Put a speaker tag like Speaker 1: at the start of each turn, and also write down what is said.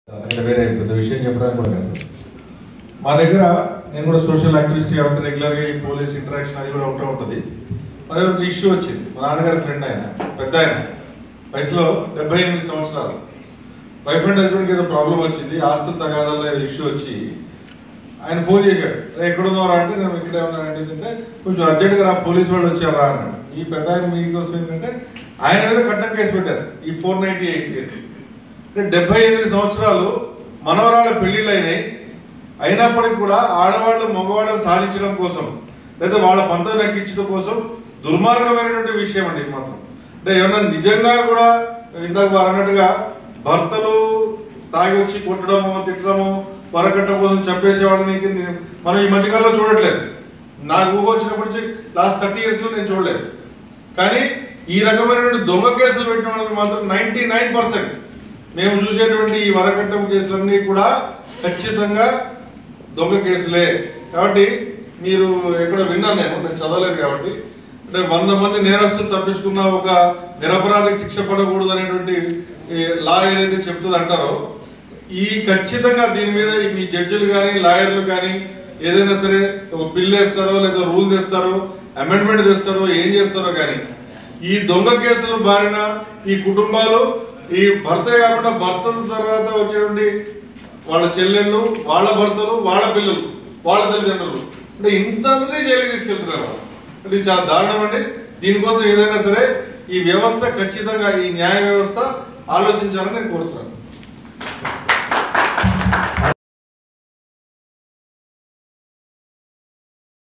Speaker 1: ఇక్కడ వేరే పెద్ద విషయం చెప్పడానికి కూడా కాదు మా దగ్గర నేను కూడా సోషల్ యాక్టివిస్ట్ కాబట్టి రెగ్యులర్గా ఈ పోలీస్ ఇంటరాక్షన్ అది కూడా ఉంటూ ఉంటుంది మా దగ్గర ఒక ఇష్యూ వచ్చింది మా నాన్నగారి ఫ్రెండ్ ఆయన పెద్ద ఆయన వయసులో డెబ్బై ఎనిమిది సంవత్సరాలు వైఫ్ అండ్ హస్బెండ్కి ఏదో ప్రాబ్లం వచ్చింది ఆస్తుల తగాదాల్లో ఏదో ఇష్యూ వచ్చి ఆయన ఫోన్ చేశాడు "రే, ఎక్కడున్నారా అంటే నేను ఇక్కడే ఉన్నాను అంటే కొంచెం అర్జెంట్గా రా పోలీస్ వాళ్ళు వచ్చారా అన్నాడు ఈ పెద్ద ఆయన మీకోసం ఏంటంటే ఆయన మీద కట్నం కేసు పెట్టారు ఈ ఫోర్ నైన్టీ ఎయిట్ కేసు అంటే డెబ్బై ఎనిమిది సంవత్సరాలు మనవరాళ్ళ పెళ్లిళ్ళు అయినాయి అయినప్పటికీ కూడా ఆడవాళ్ళు మగవాళ్ళని సాధించడం కోసం లేదా వాళ్ళ పంతం దక్కించడం కోసం దుర్మార్గమైనటువంటి విషయం అండి ఇది మాత్రం అంటే ఏమన్నా నిజంగా కూడా ఇందాక వారు అన్నట్టుగా భర్తలు తాగి వచ్చి కొట్టడము తిట్టడము వరకట్టడం కోసం చంపేసే వాళ్ళని ఇంక నేను- మనం ఈ మధ్యకాలంలో చూడట్లేదు నాకు ఊహ వచ్చినప్పటి నుంచి లాస్ట్ థర్టీ ఇయర్స్లో నేను చూడలేదు కానీ ఈ రకమైనటువంటి దొంగ కేసులు పెట్టిన వాళ్ళకి మాత్రం నైంటీ నైన్ పర్సెంట్ మేము చూసేటువంటి ఈ వరకట్టం కేసులన్నీ కూడా ఖచ్చితంగా దొంగ కేసులే కాబట్టి మీరు ఎక్కడ విన్నాను నేను నేను చదవలేదు కాబట్టి అంటే వంద మంది నేరస్తులు తప్పించుకున్న ఒక నిరపరాధికి శిక్ష పడకూడదు అనేటువంటి లా ఏదైతే చెప్తుంది అంటారో ఈ ఖచ్చితంగా దీని మీద ఈ మీ జడ్జిలు కానీ లాయర్లు కానీ ఏదైనా సరే ఒక బిల్ వేస్తారో లేదా రూల్ తెస్తారో అమెండ్మెంట్ తెస్తారో ఏం చేస్తారో కానీ ఈ దొంగ కేసులు బారిన ఈ కుటుంబాలు ఈ భర్తే కాకుండా భర్తల తర్వాత వచ్చేటువంటి వాళ్ళ చెల్లెళ్ళు వాళ్ళ భర్తలు వాళ్ళ పిల్లలు వాళ్ళ తల్లిదండ్రులు అంటే ఇంతమంది జైలుకి తీసుకెళ్తున్నారు వాళ్ళు. అంటే ఇది చాలా దారుణం అండి దీనికోసం ఏదైనా సరే ఈ వ్యవస్థ ఖచ్చితంగా ఈ న్యాయ వ్యవస్థ ఆలోచించాలని నేను కోరుతున్నాను